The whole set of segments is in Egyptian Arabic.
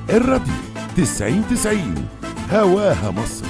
الراديو 90 90 هواها مصر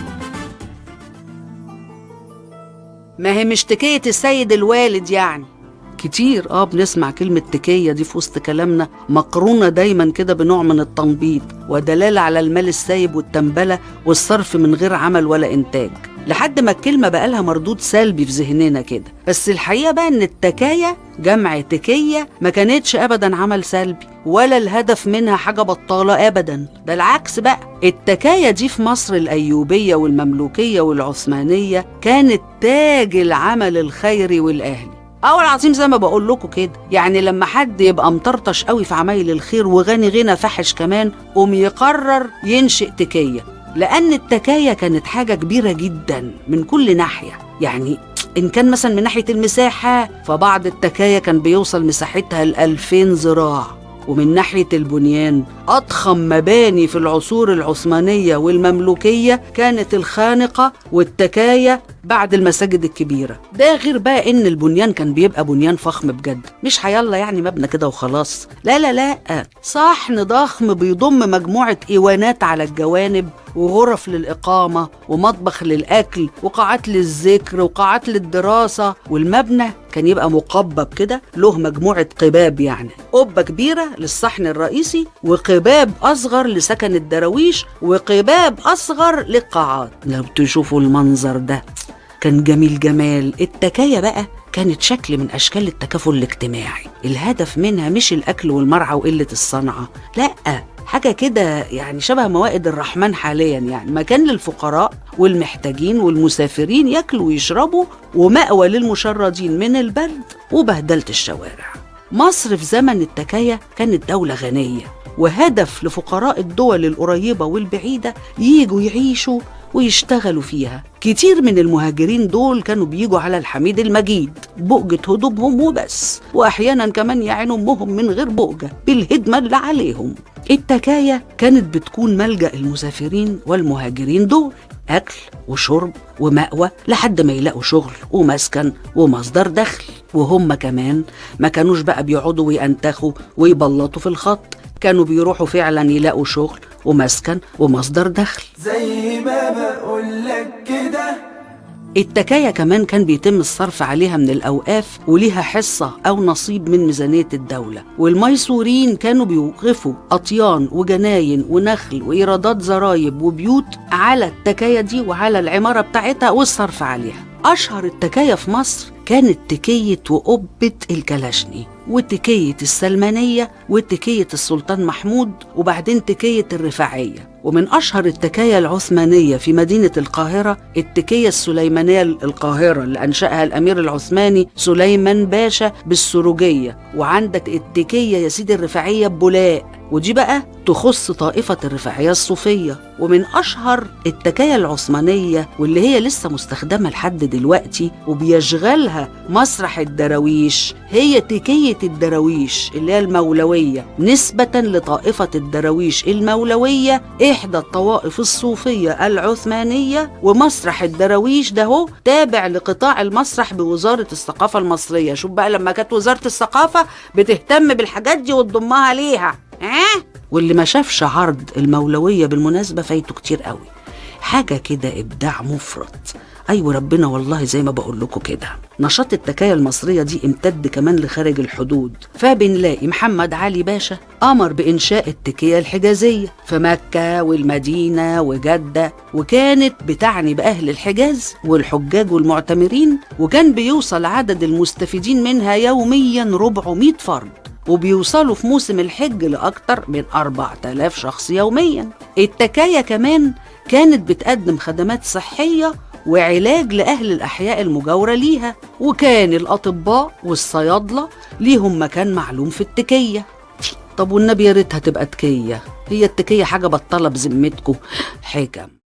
ما هي مش تكية السيد الوالد يعني كتير اه بنسمع كلمة تكية دي في وسط كلامنا مقرونة دايما كده بنوع من التنبيط ودلالة على المال السايب والتنبلة والصرف من غير عمل ولا إنتاج لحد ما الكلمة بقالها مردود سلبي في ذهننا كده بس الحقيقة بقى إن التكاية جمع تكية ما كانتش أبدا عمل سلبي ولا الهدف منها حاجة بطالة أبدا ده العكس بقى التكاية دي في مصر الأيوبية والمملوكية والعثمانية كانت تاج العمل الخيري والأهلي اه العظيم زي ما بقول لكم كده يعني لما حد يبقى مطرطش قوي في عمايل الخير وغني غنى فحش كمان قوم يقرر ينشئ تكيه لان التكايه كانت حاجه كبيره جدا من كل ناحيه يعني إن كان مثلا من ناحية المساحة فبعض التكايا كان بيوصل مساحتها ل 2000 ذراع ومن ناحية البنيان أضخم مباني في العصور العثمانية والمملوكية كانت الخانقة والتكايا بعد المساجد الكبيرة ده غير بقى إن البنيان كان بيبقى بنيان فخم بجد مش هيلا يعني مبنى كده وخلاص لا لا لا صحن ضخم بيضم مجموعة إيوانات على الجوانب وغرف للإقامة ومطبخ للأكل وقاعات للذكر وقاعات للدراسة والمبنى كان يبقى مقبب كده له مجموعة قباب يعني قبة كبيرة للصحن الرئيسي وقباب أصغر لسكن الدراويش وقباب أصغر للقاعات لو تشوفوا المنظر ده كان جميل جمال التكاية بقى كانت شكل من أشكال التكافل الاجتماعي الهدف منها مش الأكل والمرعى وقلة الصنعة لأ حاجة كده يعني شبه موائد الرحمن حاليا يعني مكان للفقراء والمحتاجين والمسافرين ياكلوا ويشربوا ومأوى للمشردين من البرد وبهدلة الشوارع مصر في زمن التكاية كانت دولة غنية وهدف لفقراء الدول القريبة والبعيدة ييجوا يعيشوا ويشتغلوا فيها كتير من المهاجرين دول كانوا بيجوا على الحميد المجيد بؤجة هدومهم وبس وأحيانا كمان يعينوا أمهم من غير بؤجة بالهدمة اللي عليهم التكاية كانت بتكون ملجأ المسافرين والمهاجرين دول أكل وشرب ومأوى لحد ما يلاقوا شغل ومسكن ومصدر دخل وهم كمان ما كانوش بقى بيقعدوا وينتخوا ويبلطوا في الخط كانوا بيروحوا فعلا يلاقوا شغل ومسكن ومصدر دخل زي ما بقولك كده التكاية كمان كان بيتم الصرف عليها من الأوقاف وليها حصة أو نصيب من ميزانية الدولة والميسورين كانوا بيوقفوا أطيان وجناين ونخل وإيرادات زرايب وبيوت على التكاية دي وعلى العمارة بتاعتها والصرف عليها أشهر التكاية في مصر كانت تكية وقبة الكلاشني وتكية السلمانية وتكية السلطان محمود وبعدين تكية الرفاعية ومن أشهر التكايا العثمانية في مدينة القاهرة التكية السليمانية القاهرة اللي أنشأها الأمير العثماني سليمان باشا بالسروجية وعندك التكية يا سيدي الرفاعية ببولاق ودي بقى تخص طائفة الرفاعية الصوفية ومن أشهر التكايا العثمانية واللي هي لسه مستخدمة لحد دلوقتي وبيشغلها مسرح الدراويش هي تكية الدراويش اللي هي المولوية نسبة لطائفة الدراويش المولوية إحدى الطوائف الصوفية العثمانية ومسرح الدراويش ده هو تابع لقطاع المسرح بوزارة الثقافة المصرية شوف بقى لما كانت وزارة الثقافة بتهتم بالحاجات دي وتضمها ليها اه واللي ما شافش عرض المولوية بالمناسبة فايته كتير قوي حاجة كده إبداع مفرط أيوة ربنا والله زي ما بقول لكم كده نشاط التكايا المصرية دي امتد كمان لخارج الحدود فبنلاقي محمد علي باشا أمر بإنشاء التكية الحجازية في مكة والمدينة وجدة وكانت بتعني بأهل الحجاز والحجاج والمعتمرين وكان بيوصل عدد المستفيدين منها يوميا 400 فرد وبيوصلوا في موسم الحج لأكتر من 4000 شخص يوميا التكاية كمان كانت بتقدم خدمات صحية وعلاج لأهل الأحياء المجاورة ليها وكان الأطباء والصيادلة ليهم مكان معلوم في التكية طب والنبي يا ريتها تبقى تكية هي التكية حاجة بطلة بذمتكم حكم